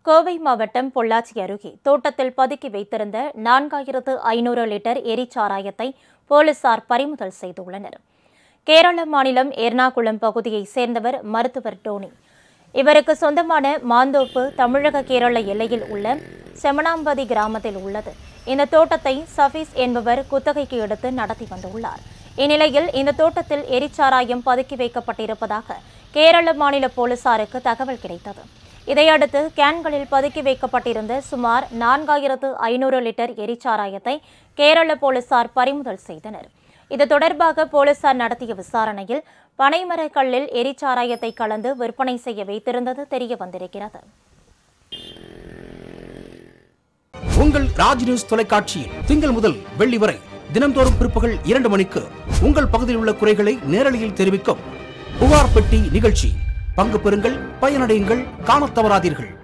கோவை மாவட்டம் பொள்ளாச்சி அருகே தோட்டத்தில் பதுக்கி வைத்திருந்த நான்காயிரத்து ஐநூறு லிட்டர் எரிச்சாராயத்தை போலீசார் பறிமுதல் செய்துள்ளனர் கேரள மாநிலம் எர்ணாகுளம் பகுதியைச் சேர்ந்தவர் மருத்துவர் டோனி இவருக்கு சொந்தமான மாந்தோப்பு தமிழக கேரள எல்லையில் உள்ள செமனாம்பதி கிராமத்தில் உள்ளது இந்த தோட்டத்தை சஃபீஸ் என்பவர் குத்தகைக்கு எடுத்து நடத்தி வந்துள்ளார் இந்நிலையில் இந்த தோட்டத்தில் எரிச்சாராயம் பதுக்கி வைக்கப்பட்டிருப்பதாக கேரள மாநில போலீசாருக்கு தகவல் கிடைத்தது இதையடுத்து கேன்களில் பதுக்கி வைக்கப்பட்டிருந்த சுமார் நான்காயிரத்து ஐநூறு லிட்டர் எரிச்சாராயத்தை கேரள போலீசார் பறிமுதல் செய்தனர் இது தொடர்பாக போலீசார் நடத்திய விசாரணையில் பனைமரக் கல்லில் எரிச்சாராயத்தை கலந்து விற்பனை செய்ய வைத்திருந்தது தெரிய வந்திருக்கிறது உங்கள் ராஜ் நியூஸ் தொலைக்காட்சியில் திங்கள் முதல் வெள்ளி வரை தினம்தோறும் பிற்பகல் இரண்டு மணிக்கு உங்கள் பகுதியில் உள்ள குறைகளை நேரலையில் தெரிவிக்கும் புகார் பெட்டி நிகழ்ச்சி பங்கு பெறுங்கள் பயனடையுங்கள் காணத் தவறாதீர்கள்